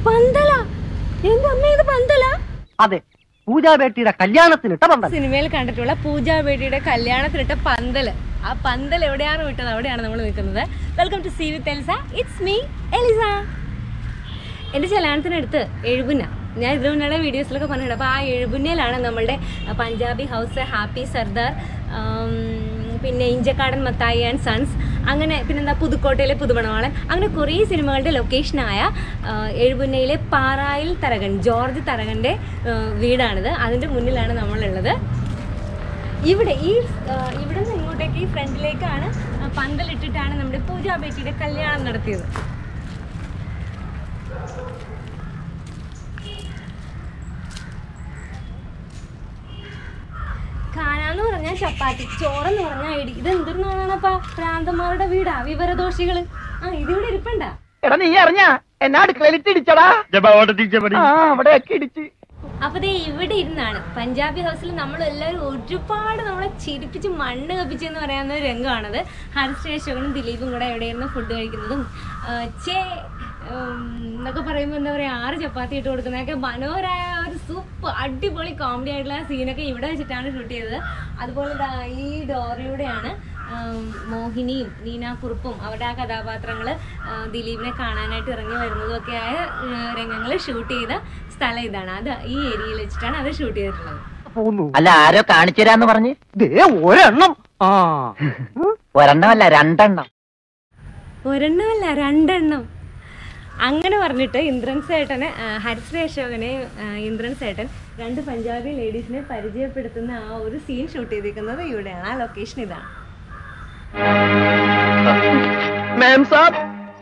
പന്തല എന്റെ അമ്മ ഇത് പന്തല അതെ പൂജാബേട്ടിയുടെ കല്യാണത്തിനിട്ട പന്തൽ സിനിമയിൽ കണ്ടിട്ടുള്ള പൂജാ ബേട്ടിയുടെ കല്യാണത്തിനിട്ട പന്തല് ആ പന്തൽ എവിടെയാണ് വിട്ടത് അവിടെയാണ് നമ്മൾ നിൽക്കുന്നത് welcome to C with Elsa it's me Elisa എൻ്റെ കല്യാണത്തിനടുത്ത് എഴുപുന്ന ഞാൻ ഇതിനു മുന്നേ വീഡിയോസിലൊക്കെ പറഞ്ഞിട്ടുണ്ട് അപ്പോൾ ആ എഴുപുന്നയിലാണ് നമ്മളുടെ പഞ്ചാബി ഹൗസ് ഹാപ്പി സർദാർ ആം, പിന്നെ ഇഞ്ചക്കാടൻ മത്തായി ആൻഡ് സൺസ് അങ്ങനെ പിന്നെന്താ പുതുക്കോട്ടയിലെ പുതുമണവാളൻ അങ്ങനെ കുറേ സിനിമകളുടെ ലൊക്കേഷനായ ആ, എഴുപുന്നയിലെ പാറായിൽ തരകൻ ജോർജ് തരകൻ്റെ ആ, വീടാണിത് അതിൻ്റെ മുന്നിലാണ് നമ്മളുള്ളത് ഇവിടെ ഈ ആ, ഇവിടെ നിന്ന് ഇങ്ങോട്ടേക്ക് ഈ ഫ്രണ്ടിലേക്കാണ് ആ, പന്തലിട്ടിട്ടാണ് നമ്മുടെ പൂജാ ബേട്ടിയുടെ കല്യാണം നടത്തിയത് ഖാനാന്ന് പറഞ്ഞാൽ ചപ്പാത്തി ചോറെന്ന് പറഞ്ഞാൽ ഇടി ഇത് എന്തിനാണപ്പാ പ്രാന്തന്മാരുടെ വീടാ വിവരദോഷികള് ആ ഇതിവിടെ ഇരിപ്പണ്ട എടാ നീ അറിഞ്ഞ എന്നാ അടുക്കളയിലിട്ട് ഇടിച്ചടാ ആ അവിടെയൊക്കെ ഇടിച്ച് അപ്പൊ ദേ ഇവിടെ ഇരുന്നാണ് പഞ്ചാബി ഹൗസിൽ നമ്മൾ എല്ലാവരും ഒരുപാട് നമ്മളെ ചിരിപ്പിച്ച് മണ്ണ് കപ്പിച്ചെന്ന് പറയാവുന്ന ഒരു രംഗമാണത് ഹരിശ്രീ അശോകനും ദിലീപും കൂടെ എവിടെയിരുന്ന് ഫുഡ് കഴിക്കുന്നതും ആ, ചേ ഉം, എന്നൊക്കെ പറയുമ്പോൾ എന്താ പറയുക ആറ് ചപ്പാത്തി ഇട്ട് കൊടുക്കുന്നതൊക്കെ മനോഹരമായ ഒരു സൂപ്പർ അടിപൊളി കോമഡി ആയിട്ടുള്ള സീനൊക്കെ ഇവിടെ വെച്ചിട്ടാണ് ഷൂട്ട് ചെയ്തത് അതുപോലെ ദാ ഈ ഡോറിലൂടെയാണ് ആം, മോഹിനിയും നീനാക്കുറുപ്പും അവരുടെ ആ കഥാപാത്രങ്ങൾ ദിലീപിനെ കാണാനായിട്ട് ഇറങ്ങി വരുന്നതും ഒക്കെ ആയ രംഗങ്ങൾ ഷൂട്ട് ചെയ്ത സ്ഥലം ഇതാണ് അത് ഈ ഏരിയയിൽ വെച്ചിട്ടാണ് അത് ഷൂട്ട് ചെയ്തിട്ടുള്ളത് പോന്നു അല്ല ആരോ കാണിച്ചു തരാന്ന് പറഞ്ഞ് ദേ ഒരെണ്ണം ആ ഒരെണ്ണമല്ല രണ്ടെണ്ണം ഒരെണ്ണമല്ല രണ്ടെണ്ണം അങ്ങനെ പറഞ്ഞിട്ട് ഇന്ദ്രൻ സേട്ടനെ ആ, ഹരിശ്രീ അശോകനെ ആ, ഇന്ദ്രൻ സേട്ടൻ രണ്ട് പഞ്ചാബി ലേഡീസിനെ പരിചയപ്പെടുത്തുന്ന ആ ഒരു സീൻ ഷൂട്ട് ചെയ്തിരിക്കുന്നത് ഇവിടെയാണ് ആ ലൊക്കേഷൻ ഇതാണ് മാം സാബ്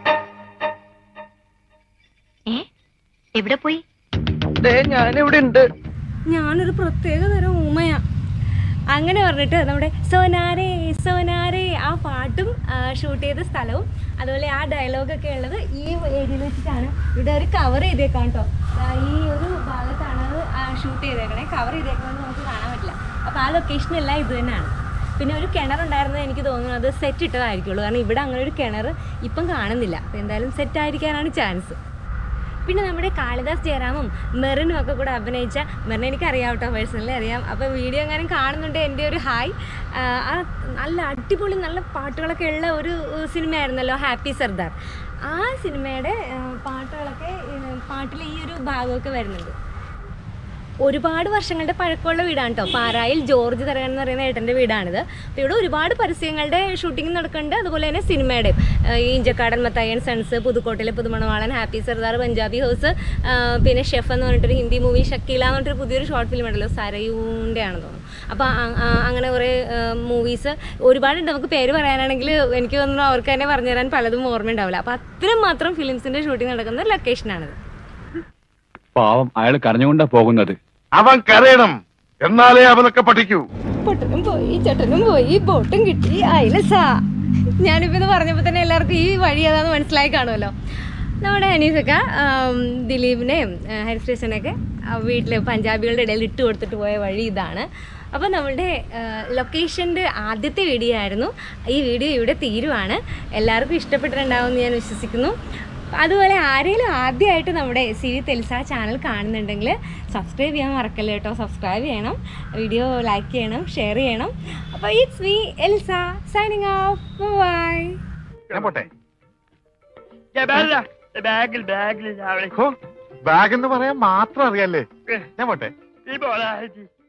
ഏ എവിടെ പോയി ദേ ഞാനിവിടെ ഉണ്ട് ഞാനൊരു പ്രത്യേക തരം ഊമയാ അങ്ങനെ പറഞ്ഞിട്ട് നമ്മുടെ സോനാരേ സോനാരേ ആ പാട്ടും ഷൂട്ട് ചെയ്ത സ്ഥലവും അതുപോലെ ആ ഡയലോഗൊക്കെ ഉള്ളത് ഈ ഏരിയയിൽ വെച്ചിട്ടാണ് ഇവിടെ ഒരു കവർ ചെയ്തേക്കാം കേട്ടോ ഈ ഒരു ഭാഗത്താണ് അത് ഷൂട്ട് ചെയ്തേക്കണേ കവർ ചെയ്തേക്കണമെന്ന് നമുക്ക് കാണാൻ പറ്റില്ല അപ്പോൾ ആ ലൊക്കേഷനെല്ലാം ഇത് തന്നെയാണ് പിന്നെ ഒരു കിണറുണ്ടായിരുന്നത് എനിക്ക് തോന്നുന്നു അത് സെറ്റ് ഇട്ടതായിരിക്കുള്ളൂ കാരണം ഇവിടെ അങ്ങനെ ഒരു കിണർ ഇപ്പം കാണുന്നില്ല അപ്പോൾ എന്തായാലും സെറ്റ് ആയിരിക്കാനാണ് ചാൻസ് പിന്നെ നമ്മുടെ കാളിദാസ് ജയറാമും മെറിനും ഒക്കെ കൂടെ അഭിനയിച്ച മെറിനെ എനിക്ക് അറിയാം കേട്ടോ പേഴ്സണലി അറിയാം അപ്പോൾ വീഡിയോ എങ്ങാനും കാണുന്നുണ്ട് എൻ്റെ ഒരു ഹായ് ആഹ് ആ നല്ല അടിപൊളി നല്ല പാട്ടുകളൊക്കെ ഉള്ള ഒരു സിനിമയായിരുന്നല്ലോ ഹാപ്പി സർദാർ ആ സിനിമയുടെ ആഹ് പാട്ടുകളൊക്കെ ഏഹ് പാട്ടിൽ ഈ ഒരു ഭാഗമൊക്കെ വരുന്നുണ്ട് ഒരുപാട് വർഷങ്ങളുടെ പഴക്കമുള്ള വീടാണ് കേട്ടോ പാറായിൽ ജോർജ് തരകൻ എന്ന് പറയുന്ന ഏട്ടൻ്റെ വീടാണിത് അപ്പോൾ ഇവിടെ ഒരുപാട് പരസ്യങ്ങളുടെ ഷൂട്ടിംഗ് നടക്കുന്നുണ്ട് അതുപോലെ തന്നെ സിനിമയുടെയും ആഹ് ഈ ഇഞ്ചക്കാടൻ മത്തായൻ സൺസ് പുതുക്കോട്ടിലെ പുതുമണവാളൻ ഹാപ്പി സർദാർ പഞ്ചാബി ഹൗസ് ആഹ് പിന്നെ ഷെഫ് എന്ന് പറഞ്ഞിട്ടൊരു ഹിന്ദി മൂവി ഷക്കീല എന്ന് പറഞ്ഞിട്ടൊരു പുതിയൊരു ഷോർട്ട് ഫിലിം ഉണ്ടല്ലോ സരയൂൻ്റെ ആണെന്ന് തോന്നുന്നു അപ്പോൾ അങ്ങനെ കുറേ മൂവീസ് ഒരുപാടുണ്ട് നമുക്ക് പേര് പറയാനാണെങ്കിൽ എനിക്ക് തോന്നുന്നു അവർക്ക് തന്നെ പറഞ്ഞുതരാൻ പലതും ഓർമ്മ ഉണ്ടാവില്ല അപ്പോൾ അത്രയും മാത്രം ഫിലിംസിൻ്റെ ഷൂട്ടിംഗ് നടക്കുന്ന ലൊക്കേഷനാണിത് പാവം അയാൾ കരഞ്ഞുകൊണ്ടാ പോകുന്നത് അവൻ കരയണം എന്നാലേ അവനൊക്കെ പഠിക്കൂ പൊട്ടനും പോയി ചേട്ടനും പോയി ബോട്ടും കിട്ടി അയലസാ ഞാനിപ്പോൾ ഇത് പറഞ്ഞപ്പോൾ തന്നെ എല്ലാവർക്കും ഈ വഴി ഏതാന്ന് മനസ്സിലായി കാണുമല്ലോ നമ്മുടെ അനീസൊക്കെ ആം, ദിലീപിനെയും ആ, ഹരിശ്രീശനെയൊക്കെ വീട്ടിൽ പഞ്ചാബികളുടെ ഇടയിൽ ഇട്ട് കൊടുത്തിട്ട് പോയ വഴി ഇതാണ് അപ്പോൾ നമ്മളുടെ ലൊക്കേഷൻ്റെ ആദ്യത്തെ വീഡിയോ ആയിരുന്നു ഈ വീഡിയോ ഇവിടെ തീരുവാണ് എല്ലാവർക്കും ഇഷ്ടപ്പെട്ടിട്ടുണ്ടാവുമെന്ന് ഞാൻ വിശ്വസിക്കുന്നു അതുപോലെ ആരെങ്കിലും ആദ്യമായിട്ട് നമ്മുടെ സി വി തെൽസ ചാനൽ കാണുന്നുണ്ടെങ്കിൽ സബ്സ്ക്രൈബ് ചെയ്യാൻ മറക്കല്ല കേട്ടോ സബ്സ്ക്രൈബ് ചെയ്യണം വീഡിയോ ലൈക്ക് ചെയ്യണം ഷെയർ ചെയ്യണം അപ്പോൾ it's me Elsa signing off bye ഞാൻ പോട്ടെ ബാഗിൽ ബാഗിൽ ഹോ, ബാഗ് എന്ന് പറയാൻ മാത്രം അറിയാല്ലേ ഞാൻ പോട്ടെ ഈ പോരാ